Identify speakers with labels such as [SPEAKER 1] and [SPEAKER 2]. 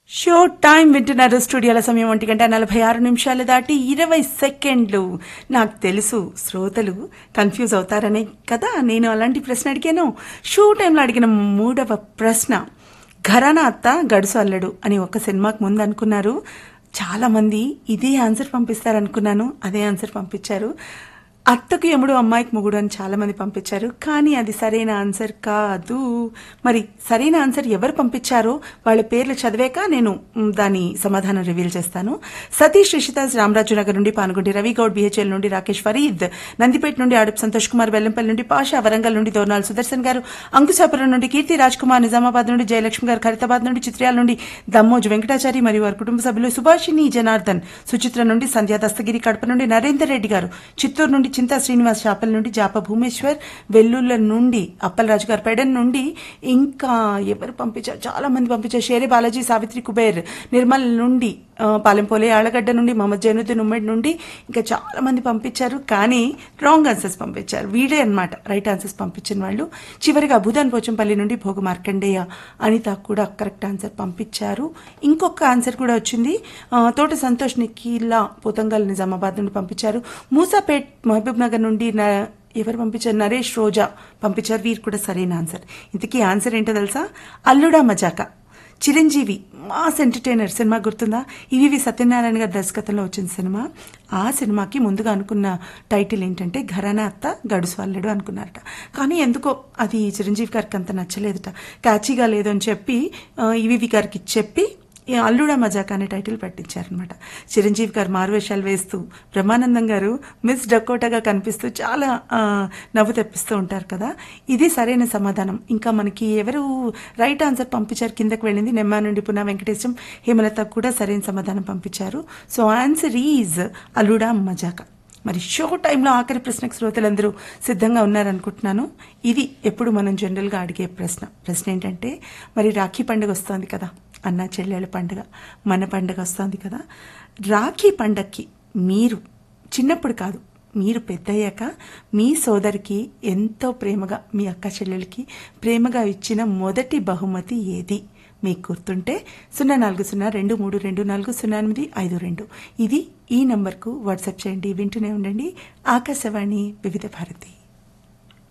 [SPEAKER 1] show time వింటున్నారు స్టూడియోల సమయం ఒంటి గంట నలభై ఆరు నిమిషాలు దాటి ఇరవై సెకండ్లు నాకు తెలుసు శ్రోతలు కన్ఫ్యూజ్ అవుతారనే కదా నేను అలాంటి ప్రశ్న అడిగాను షో టైంలో అడిగిన మూడవ ప్రశ్న ఘరానా అత్త గడుసు అల్లడు అని ఒక సినిమాకు ముందు అనుకున్నారు చాలా మంది ఇదే ఆన్సర్ పంపిస్తారనుకున్నాను అదే ఆన్సర్ పంపించారు అత్తకు యముడు అమ్మాయికి మొగుడు అని చాలా మంది పంపించారు కానీ అది సరైన ఆన్సర్ కాదు మరి సరైన ఆన్సర్ ఎవరు పంపించారో వాళ్ళ పేర్లు చదివాక నేను మ్, దాని సమాధానం రివీల్ చేస్తాను సతీష్ రిషితాజ్ రామరాజు నగర్ నుండి పానుగుండి రవి గౌడ్ బిహెచ్ఎల్ నుండి రాకేష్ ఫరీద్ నందిపేట నుండి ఆడప్ సంతోష్ కుమార్ వెల్లంపల్లి నుండి పాషా వరంగల్ నుండి దోర్నాల్ సుదర్శన్ గారు అంకుశాపురం నుండి కీర్తి రాజ్ కుమార్ నిజామాబాద్ నుండి జయలక్ష్మి గారు ఖరీతాబాద్ నుండి చిత్రయాల నుండి దమ్మోజు వెంకటాచారి మరియు వారి కుటుంబ సభ్యులు సుభాషిణి జనార్దన్ సుచిత్ర నుండి సంధ్యా దస్తగిరి కడప నుండి నరేందర్ రెడ్డి గారు చిత్తూరు నుండి చింతా శ్రీనివాస్ చాపల్ నుండి జాప భూమేశ్వర్ వెల్లుల్ల నుండి అప్పలరాజు గారు పెడన్ నుండి ఇంకా ఎవరు పంపించారు చాలా మంది పంపించారు షేరే బాలాజీ సావిత్రి కుబేర్ నిర్మల్ నుండి ఆ, పాలెంపోలే ఆళ్లగడ్డ నుండి మహమ్మద్ జైనుద్దీన్ ఉమ్మడి నుండి ఇంకా చాలా మంది పంపించారు కానీ రాంగ్ ఆన్సర్స్ పంపించారు వీడే అన్నమాట రైట్ ఆన్సర్స్ పంపించిన వాళ్ళు చివరిగా భూదాన్ పోచంపల్లి నుండి భోగు మార్కండేయ అనిత కూడా కరెక్ట్ ఆన్సర్ పంపించారు ఇంకొక ఆన్సర్ కూడా వచ్చింది ఆ, తోట సంతోష్ నిఖిలా పోతంగల్ నిజామాబాద్ నుండి పంపించారు మూసాపేట్ మహబూబ్ నగర్ నుండి న- ఎవరు పంపించారు నరేష్ రోజా పంపించారు వీరు కూడా సరైన ఆన్సర్ ఇంతకీ ఆన్సర్ ఏంటో తెలుసా అల్లుడా మజాక చిరంజీవి మాస్ ఎంటర్టైనర్ సినిమా గుర్తుందా ఇవి సత్యనారాయణ గారి దర్శకత్వంలో వచ్చిన సినిమా ఆ సినిమాకి ముందుగా అనుకున్న టైటిల్ ఏంటంటే ఘరానా అత్త గడుసు అల్లడు అనుకున్నారట కానీ ఎందుకో అది చిరంజీవి గారికి అంత నచ్చలేదట క్యాచీగా లేదు అని చెప్పి ఇవి గారికి చెప్పి ఈ అల్లుడా మజాక్ అనే టైటిల్ పెట్టించారనమాట చిరంజీవి గారు మారువేషాలు వేస్తూ బ్రహ్మానందం గారు మిస్ డకోటాగా కనిపిస్తూ చాలా ఆ, నవ్వు తెప్పిస్తూ ఉంటారు కదా ఇది సరైన సమాధానం ఇంకా మనకి ఎవరు రైట్ ఆన్సర్ పంపించారు కిందకు వెళ్ళింది నెమ్మా నుండి పునా వెంకటేశం హేమలత కూడా సరైన సమాధానం పంపించారు సో ఆన్సర్ ఈజ్ అల్లుడా మజాక మరి షో టైంలో ఆఖరి ప్రశ్నకు శ్రోతలందరూ సిద్ధంగా ఉన్నారనుకుంటున్నాను ఇది ఎప్పుడు మనం జనరల్గా అడిగే ప్రశ్న ప్రశ్న ఏంటంటే మరి రాఖీ పండుగ వస్తోంది కదా అన్న చెల్లెళ్ళ పండుగ మన పండుగ వస్తోంది కదా రాఖీ పండగకి మీరు చిన్నప్పుడు కాదు మీరు పెద్దయ్యాక మీ సోదరికి ఎంతో ప్రేమగా మీ అక్క చెల్లెలకి ప్రేమగా ఇచ్చిన మొదటి బహుమతి ఏది మీకు గుర్తుంటే సున్నా నాలుగు సున్నా రెండు మూడు రెండు నాలుగు సున్నా ఎనిమిది ఐదు రెండు ఇది ఈ నంబర్కు వాట్సాప్ చేయండి వింటూనే ఉండండి ఆకాశవాణి వివిధ భారతి